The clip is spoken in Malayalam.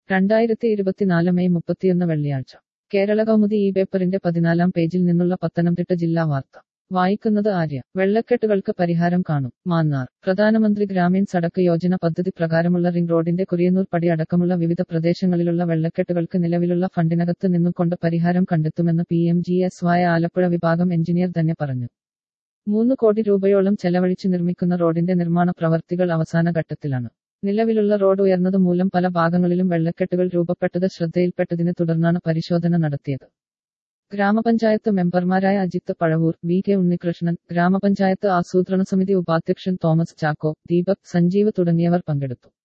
രണ്ടായിരത്തി ഇരുപത്തിനാല് മെയ് മുപ്പത്തിയൊന്ന് വെള്ളിയാഴ്ച കേരള കൗമുദി ഈ പേപ്പറിന്റെ പതിനാലാം പേജിൽ നിന്നുള്ള പത്തനംതിട്ട ജില്ലാ വാർത്ത വായിക്കുന്നത് ആര്യ വെള്ളക്കെട്ടുകൾക്ക് പരിഹാരം കാണും മാന്നാർ പ്രധാനമന്ത്രി ഗ്രാമീൺ സടക്ക് യോജന പദ്ധതി പ്രകാരമുള്ള റിംഗ് റോഡിന്റെ കുറിയന്നൂർ പടി അടക്കമുള്ള വിവിധ പ്രദേശങ്ങളിലുള്ള വെള്ളക്കെട്ടുകൾക്ക് നിലവിലുള്ള ഫണ്ടിനകത്ത് നിന്നുകൊണ്ട് പരിഹാരം കണ്ടെത്തുമെന്ന് പി എം ജി എസ് വായ ആലപ്പുഴ വിഭാഗം എഞ്ചിനീയർ തന്നെ പറഞ്ഞു മൂന്ന് കോടി രൂപയോളം ചെലവഴിച്ച് നിർമ്മിക്കുന്ന റോഡിന്റെ നിർമ്മാണ പ്രവർത്തികൾ അവസാന ഘട്ടത്തിലാണ് നിലവിലുള്ള റോഡ് ഉയർന്നത് മൂലം പല ഭാഗങ്ങളിലും വെള്ളക്കെട്ടുകൾ രൂപപ്പെട്ടത് ശ്രദ്ധയിൽപ്പെട്ടതിനെ തുടർന്നാണ് പരിശോധന നടത്തിയത് ഗ്രാമപഞ്ചായത്ത് മെമ്പർമാരായ അജിത്ത് പഴവൂർ വി കെ ഉണ്ണികൃഷ്ണൻ ഗ്രാമപഞ്ചായത്ത് ആസൂത്രണ സമിതി ഉപാധ്യക്ഷൻ തോമസ് ചാക്കോ ദീപക് സഞ്ജീവ് തുടങ്ങിയവർ പങ്കെടുത്തു